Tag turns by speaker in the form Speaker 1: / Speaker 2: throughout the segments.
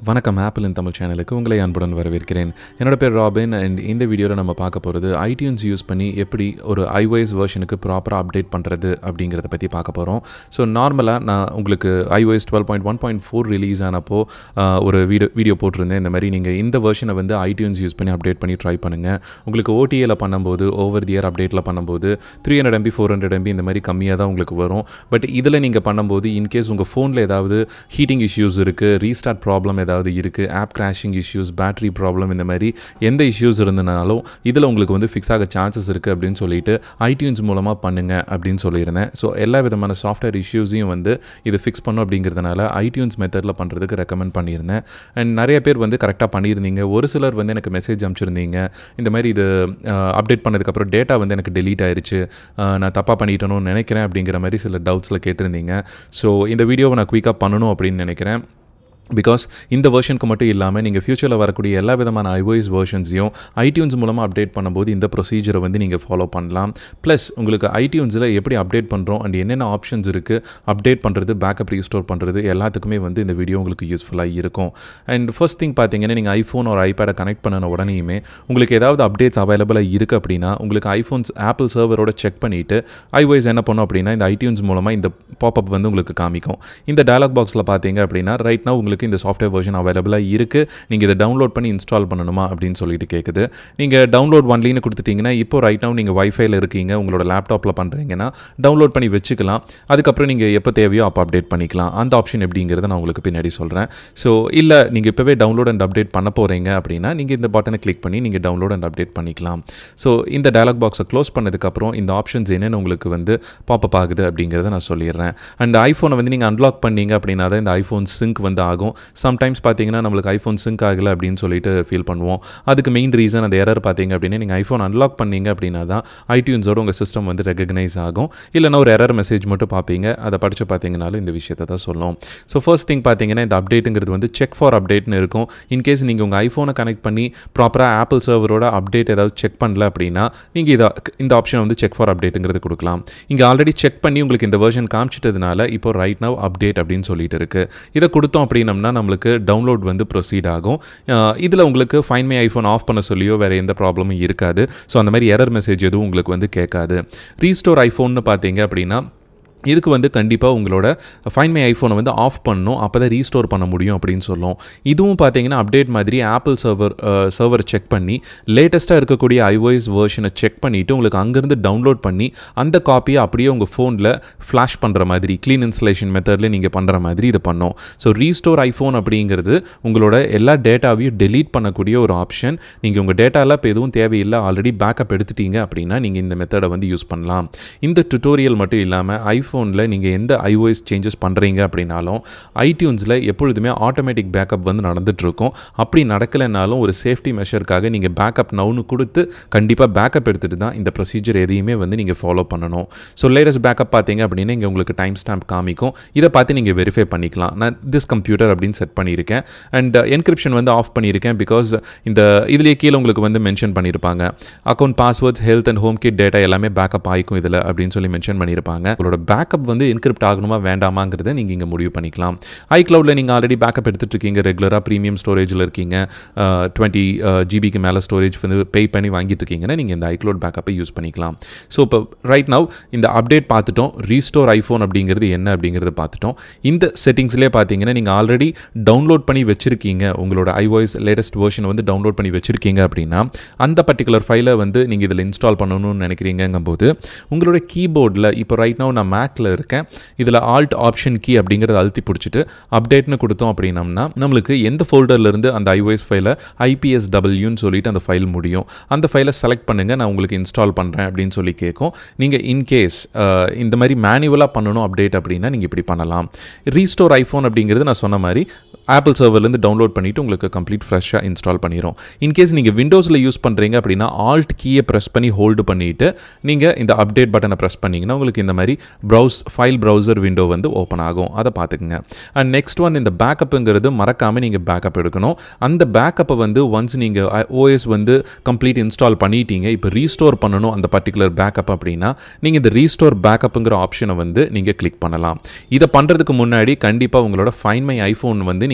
Speaker 1: வணக்கம் ஆப்பிள் இன் தமிழ் சேனலுக்கு உங்களை அன்புடன் வரவேற்கிறேன் என்னோட பேர் ராபின் அண்ட் இந்த வீடியோவில் நம்ம பார்க்க போகிறது ஐடியூன்ஸ் யூஸ் பண்ணி எப்படி ஒரு iOS வெர்ஷனுக்கு ப்ராப்பராக அப்டேட் பண்ணுறது அப்படிங்கிறத பற்றி பார்க்க போகிறோம் ஸோ நார்மலாக நான் உங்களுக்கு iOS twelve point one point four release ஆனப்போ ஆஹ், ஒரு வீடியோ வீடியோ போட்டிருந்தேன் இந்த மாதிரி நீங்கள் இந்த வெர்ஷனை வந்து ஐடியூன்ஸ் யூஸ் பண்ணி அப்டேட் பண்ணி ட்ரை பண்ணுங்கள் உங்களுக்கு ஓடிஏல பண்ணும்போது ஓவர் தி இயர் அப்டேட்டில் பண்ணும்போது three hundred MB four hundred MB இந்த மாதிரி கம்மியாக தான் உங்களுக்கு வரும் பட் இதில் நீங்கள் பண்ணும்போது இன்கேஸ் உங்கள் ஃபோனில் ஏதாவது ஹீட்டிங் இஷ்யூஸ் இருக்குது ரீஸ்டார்ட் ப்ராப்ளம் ஏதாவது இருக்குது app crashing issues battery problem இந்த மாதிரி எந்த இஷ்யூஸ் இருந்தனாலும் இதில் உங்களுக்கு வந்து ஃபிக்ஸ் ஆக சான்சஸ் இருக்குது அப்படின்னு சொல்லிட்டு ஐடியூன்ஸ் மூலமாக பண்ணுங்க அப்படின்னு சொல்லியிருந்தேன் ஸோ எல்லா விதமான சாஃப்ட்வேர் இஷ்யூஸையும் வந்து இது ஃபிக்ஸ் பண்ணும் அப்படிங்கிறதுனால ஐடியூன்ஸ் மெத்தடில் பண்ணுறதுக்கு ரெக்கமெண்ட் பண்ணியிருந்தேன் அண்ட் நிறைய பேர் வந்து கரெக்டாக பண்ணியிருந்தீங்க ஒரு சிலர் வந்து எனக்கு மெசேஜ் அனுப்பிச்சிருந்தீங்க இந்த மாதிரி இது அப்டேட் பண்ணதுக்கப்புறம் டேட்டா வந்து எனக்கு டெலீட் ஆயிருச்சு அஹ், நான் தப்பாக பண்ணிட்டணும்னு நினைக்கிறேன் அப்படிங்கிற மாதிரி சில டவுட்ஸில் கேட்டிருந்தீங்க ஸோ இந்த வீடியோவை நான் குயிக்காக பண்ணணும் அப்படின்னு நினைக்கிறேன் பிகாஸ் இந்த வெர்ஷனுக்கு மட்டும் இல்லாமல் நீங்கள் ஃப்யூச்சரில் வரக்கூடிய எல்லா விதமான iOS வெர்ஷன்ஸையும் ஐடியூன்ஸ் மூலமாக அப்டேட் பண்ணும்போது இந்த ப்ரொசீஜரை வந்து நீங்கள் ஃபாலோ பண்ணலாம் ப்ளஸ் உங்களுக்கு ஐடியூன்ஸில் எப்படி அப்டேட் பண்ணுறோம் அண்ட் என்னென்ன ஆப்ஷன்ஸ் இருக்குது அப்டேட் பண்ணுறது பேக்கப் ரீஸ்டோர் பண்ணுறது எல்லாத்துக்குமே வந்து இந்த வீடியோ உங்களுக்கு யூஸ்ஃபுல்லாக இருக்கும் அண்ட் ஃபர்ஸ்ட் திங் பார்த்தீங்கன்னா நீங்கள் ஐஃபோன் ஒரு ஐபேடை கனெக்ட் பண்ணின உடனேயுமே உங்களுக்கு ஏதாவது அப்டேட்ஸ் அவைலபிளாக இருக்குது அப்படின்னா உங்களுக்கு ஐஃபோன்ஸ் ஆப்பிள் சர்வரோட செக் பண்ணிவிட்டு iOS என்ன பண்ணும் அப்படின்னா இந்த ஐடியூன்ஸ் மூலமாக இந்த பாப்அப் வந்து உங்களுக்கு காமிக்கும் இந்த டயலாக் பாக்ஸில் பார்த்தீங்க அப்படின்னா ரைட் now உங்களுக்கு இந்த சாஃப்ட்வேர் வெர்ஷன் அவைலபிளாக இருக்குது நீங்கள் இதை டவுன்லோட் பண்ணி இன்ஸ்டால் பண்ணணுமா அப்படின்னு சொல்லிட்டு கேட்குது நீங்கள் டவுன்லோட் ஒன்லின்னு கொடுத்துட்டீங்கன்னா இப்போ ரைட் now நீங்கள் வைஃபைல இருக்கீங்க உங்களோட லேப்டாப்பில் பண்ணுறீங்கன்னா டவுன்லோட் பண்ணி வச்சுக்கலாம் அதுக்கப்புறம் நீங்கள் எப்போ தேவையோ அப்போ அப்டேட் பண்ணிக்கலாம் அந்த ஆப்ஷன் எப்படிங்கிறத நான் உங்களுக்கு பின்னாடி சொல்கிறேன் ஸோ இல்லை நீங்கள் இப்போவே டவுன்லோட் அண்ட் அப்டேட் பண்ண போகிறீங்க அப்படின்னா நீங்கள் இந்த பட்டனை கிளிக் பண்ணி நீங்கள் டவுன்லோட் அண்ட் அப்டேட் பண்ணிக்கலாம் ஸோ இந்த டயலாக் பாக்ஸை க்ளோஸ் பண்ணதுக்கப்புறம் இந்த ஆப்ஷன்ஸ் என்னென்ன உங்களுக்கு வந்து பாப்பப் ஆகுது அப்படிங்கிறத நான் சொல்லிடுறேன் அண்ட் ஐஃபோனை வந்து நீங்கள் அன்லாக் பண்ணீங்க அப்படின்னா தான் இந்த ஐஃபோன் சிங்க் வந்து ஆகும் சம்டைம்ஸ் பார்த்தீங்கன்னா நம்மளுக்கு ஐஃபோன் சிங்க் ஆகலை அப்படின்னு சொல்லிட்டு ஃபீல் பண்ணுவோம் அதுக்கு மெயின் ரீசன் அந்த எரர் பார்த்தீங்க அப்படின்னா நீங்கள் ஐஃபோன் அன்லாக் பண்ணீங்க அப்படின்னா தான் ஐடியூன்ஸோட உங்கள் சிஸ்டம் வந்து ரெகக்னைஸ் ஆகும் இல்லைனா ஒரு எரர் மெசேஜ் மட்டும் பார்ப்பீங்க அதை படித்து பார்த்தீங்கனாலும் இந்த விஷயத்தை தான் சொல்லும் ஸோ ஃபர்ஸ்ட் திங் பார்த்தீங்கன்னா இந்த அப்டேட்டுங்கிறது வந்து செக் ஃபார் அப்டேட்னு இருக்கும் இன்கேஸ் நீங்கள் உங்கள் ஐஃபோனை கனெக்ட் பண்ணி ப்ராப்பராக ஆப்பிள் சர்வரோட அப்டேட் ஏதாவது செக் பண்ணல அப்படின்னா நீங்கள் இதை இந்த ஆப்ஷன் வந்து செக் ஃபார் அப்டேட்டுங்கிறது கொடுக்கலாம் இங்கே ஆல்ரெடி செக் பண்ணி உங்களுக்கு இந்த வெர்ஷன் காமிச்சிட்டதுனால இப்போ ரைட் நவ் அப்டேட் அப்படின்னு சொல்லிட்டு இருக்கு இதை கொடுத்தோம் அப்படின்னம்னா நம்மளுக்கு டவுன்லோட் வந்து ப்ரொசீட் ஆகும் இதில் உங்களுக்கு ஃபைன் மை ஐஃபோன் ஆஃப் பண்ண சொல்லியோ வேறு எந்த ப்ராப்ளமும் இருக்காது ஸோ அந்த மாதிரி எரர் மெசேஜ் எதுவும் உங்களுக்கு வந்து கேட்காது ரீஸ்டோர் ஐஃபோன்னு பார்த்தீங்க அப்படின்னா இதுக்கு வந்து கண்டிப்பாக உங்களோட ஃபைன் மை ஐஃபோனை வந்து ஆஃப் பண்ணணும் அப்போ தான் ரீஸ்டோர் பண்ண முடியும் அப்படின்னு சொல்லும் இதுவும் பார்த்தீங்கன்னா அப்டேட் மாதிரி ஆப்பிள் சர்வர் சர்வர் செக் பண்ணி லேட்டஸ்ட்டாக இருக்கக்கூடிய iOS வெர்ஷனை செக் பண்ணிவிட்டு உங்களுக்கு அங்கேருந்து டவுன்லோட் பண்ணி அந்த காப்பியை அப்படியே உங்கள் ஃபோனில் ஃப்ளாஷ் பண்ணுற மாதிரி க்ளீன் இன்ஸ்டலேஷன் மெத்தடில் நீங்கள் பண்ணுற மாதிரி இது பண்ணும் ஸோ ரீஸ்டோர் ஐஃபோன் அப்படிங்கிறது உங்களோட எல்லா டேட்டாவையும் டெலீட் பண்ணக்கூடிய ஒரு ஆப்ஷன் நீங்கள் உங்கள் டேட்டாவில் இப்போ எதுவும் தேவையில்லை ஆல்ரெடி பேக்கப் எடுத்துட்டீங்க அப்படின்னா நீங்கள் இந்த மெத்தடை வந்து யூஸ் பண்ணலாம் இந்த டுட்டோரியல் மட்டும் இல்லாமல் ஐஃபோனில் நீங்கள் எந்த iOS சேஞ்சஸ் பண்ணுறீங்க அப்படின்னாலும் ஐடியூன்ஸில் எப்பொழுதுமே ஆட்டோமேட்டிக் பேக்கப் வந்து நடந்துகிட்ருக்கும் அப்படி நடக்கலைனாலும் ஒரு சேஃப்டி மெஷருக்காக நீங்கள் பேக்கப் நவுன்னு கொடுத்து கண்டிப்பாக பேக்கப் எடுத்துகிட்டு தான் இந்த ப்ரொசீஜர் எதையுமே வந்து நீங்கள் ஃபாலோ பண்ணணும் ஸோ லேட்டஸ்ட் பேக்கப் பார்த்தீங்க அப்படின்னா இங்கே உங்களுக்கு டைம் ஸ்டாம்ப் காமிக்கும் இதை பார்த்து நீங்கள் வெரிஃபை பண்ணிக்கலாம் நான் திஸ் கம்ப்யூட்டர் அப்படின்னு செட் பண்ணியிருக்கேன் அண்ட் என்கிரிப்ஷன் வந்து ஆஃப் பண்ணியிருக்கேன் பிகாஸ் இந்த இதுலேயே கீழே உங்களுக்கு வந்து மென்ஷன் பண்ணியிருப்பாங்க account passwords health and HomeKit data எல்லாமே பேக்கப் ஆகிக்கும் இதில் அப்படின்னு சொல்லி மென்ஷன் பண்ணியிருப்பாங்க உங்களோட பேக்கப் வந்து என்கிரிப்ட் ஆகணுமா வேண்டாமாங்கிறத நீங்கள் இங்கே முடிவு பண்ணிக்கலாம் ஐக்ளவுடில் நீங்கள் ஆல்ரெடி பேக்கப் எடுத்துகிட்டு இருக்கீங்க ரெகுலராக ப்ரீமியம் ஸ்டோரேஜில் இருக்கீங்க டுவெண்ட்டி ஜிபிக்கு மேலே ஸ்டோரேஜ் வந்து பே பண்ணி வாங்கிட்டு இருக்கீங்கன்னா நீங்கள் இந்த ஐக்ளவுட் பேக்கப்பை யூஸ் பண்ணிக்கலாம் ஸோ இப்போ ரைட் நவ் இந்த அப்டேட் பார்த்துட்டோம் ரீஸ்டோர் ஐஃபோன் அப்படிங்கிறது என்ன அப்படிங்கிறத பார்த்துட்டோம் இந்த செட்டிங்ஸ்லேயே பார்த்தீங்கன்னா நீங்கள் ஆல்ரெடி டவுன்லோட் பண்ணி வச்சுருக்கீங்க உங்களோட ஐவாய்ஸ் லேட்டஸ்ட் வெர்ஷன் வந்து டவுன்லோட் பண்ணி வச்சுருக்கீங்க அப்படின்னா அந்த பர்டிகுலர் ஃபைலை வந்து நீங்கள் இதில் இன்ஸ்டால் பண்ணணும்னு நினைக்கிறீங்கங்கும்போது உங்களோட கீபோர்டில் இப்போ ரைட் நவ் நான் மேக்கில் இருக்கேன் இதில் ஆல்ட் ஆப்ஷன் கீ அப்படிங்கிறத அழுத்தி பிடிச்சிட்டு அப்டேட்னு கொடுத்தோம் அப்படின்னம்னா நம்மளுக்கு எந்த ஃபோல்டர்லேருந்து அந்த ஐஓஎஸ் ஃபைலை ஐபிஎஸ்டபிள்யூன்னு சொல்லிட்டு அந்த ஃபைல் முடியும் அந்த ஃபைலை செலக்ட் பண்ணுங்கள் நான் உங்களுக்கு இன்ஸ்டால் பண்ணுறேன் அப்படின்னு சொல்லி கேட்கும் நீங்கள் இன்கேஸ் இந்த மாதிரி மேனுவலாக பண்ணணும் அப்டேட் அப்படின்னா நீங்கள் இப்படி பண்ணலாம் ரீஸ்டோர் ஐஃபோன் அப்படிங்கிறது நான் சொன்ன மாதிரி ஆப்பிள் சர்வர்லேருந்து டவுன்லோட் பண்ணிவிட்டு உங்களுக்கு கம்ப்ளீட் ஃப்ரெஷ்ஷாக இன்ஸ்டால் பண்ணிடும் இன்கேஸ் நீங்கள் விண்டோஸில் யூஸ் பண்ணுறீங்க அப்படின்னா ஆல்ட் கீயை ப்ரெஸ் பண்ணி ஹோல்டு பண்ணிவிட்டு நீங்கள் இந்த அப்டேட் பட்டனை ப்ரெஸ் பண்ணிங்கன்னா உங்களுக்கு இந்த மாதிரி ப்ரௌஸ் ஃபைல் ப்ரௌசர் விண்டோ வந்து ஓப்பன் ஆகும் அதை பார்த்துக்குங்க அண்ட் நெக்ஸ்ட் ஒன் இந்த பேக்கப்புங்கிறது மறக்காமல் நீங்கள் பேக்கப் எடுக்கணும் அந்த பேக்கப்பை வந்து ஒன்ஸ் நீங்கள் ஓஎஸ் வந்து கம்ப்ளீட் இன்ஸ்டால் பண்ணிட்டீங்க இப்போ ரீஸ்டோர் பண்ணணும் அந்த பர்டிகுலர் பேக்கப் அப்படின்னா நீங்கள் இந்த ரீஸ்டோர் பேக்கப்புங்கிற ஆப்ஷனை வந்து நீங்கள் கிளிக் பண்ணலாம் இதை பண்ணுறதுக்கு முன்னாடி கண்டிப்பாக உங்களோட ஃபைன் மை ஐஃபோன் வந்து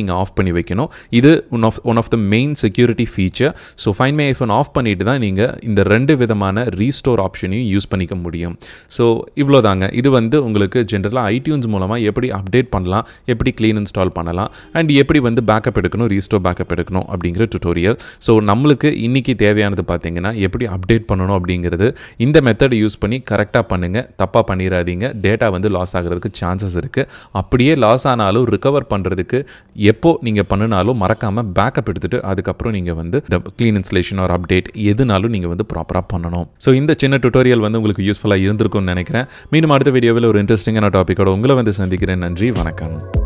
Speaker 1: நீங்கள் ஆஃப் பண்ணி வைக்கணும் இது one of one of the main security feature so find my iPhone off பண்ணிட்டு தான் நீங்கள் இந்த ரெண்டு விதமான ரீஸ்டோர் ஆப்ஷனையும் யூஸ் பண்ணிக்க முடியும் ஸோ இவ்வளோதாங்க இது வந்து உங்களுக்கு ஜென்ரலாக ஐடியூன்ஸ் மூலமாக எப்படி அப்டேட் பண்ணலாம் எப்படி க்ளீன் இன்ஸ்டால் பண்ணலாம் அண்ட் எப்படி வந்து பேக்கப் எடுக்கணும் ரீஸ்டோர் பேக்கப் எடுக்கணும் அப்படிங்கிற டுட்டோரியல் ஸோ நம்மளுக்கு இன்றைக்கி தேவையானது பார்த்தீங்கன்னா எப்படி அப்டேட் பண்ணணும் அப்படிங்கிறது இந்த மெத்தடை யூஸ் பண்ணி கரெக்டாக பண்ணுங்கள் தப்பாக பண்ணிடாதீங்க டேட்டா வந்து லாஸ் ஆகிறதுக்கு சான்சஸ் இருக்குது அப்படியே லாஸ் ஆனாலும் ரிகவர் பண்ணுறதுக்கு எப்போ நீங்கள் பண்ணினாலும் மறக்காமல் பேக்கப் எடுத்துகிட்டு அதுக்கப்புறம் நீங்கள் வந்து இந்த க்ளீன் இன்ஸ்லேஷன் ஒரு அப்டேட் எதுனாலும் நீங்கள் வந்து ப்ராப்பராக பண்ணணும் ஸோ இந்த சின்ன டுட்டோரியல் வந்து உங்களுக்கு யூஸ்ஃபுல்லாக இருந்திருக்கும்னு நினைக்கிறேன் மீண்டும் அடுத்த வீடியோவில் ஒரு இன்ட்ரெஸ்டிங்கான டாப்பிக்கோட உங்களை வந்து சந்திக்கிறேன் நன்றி வணக்கம்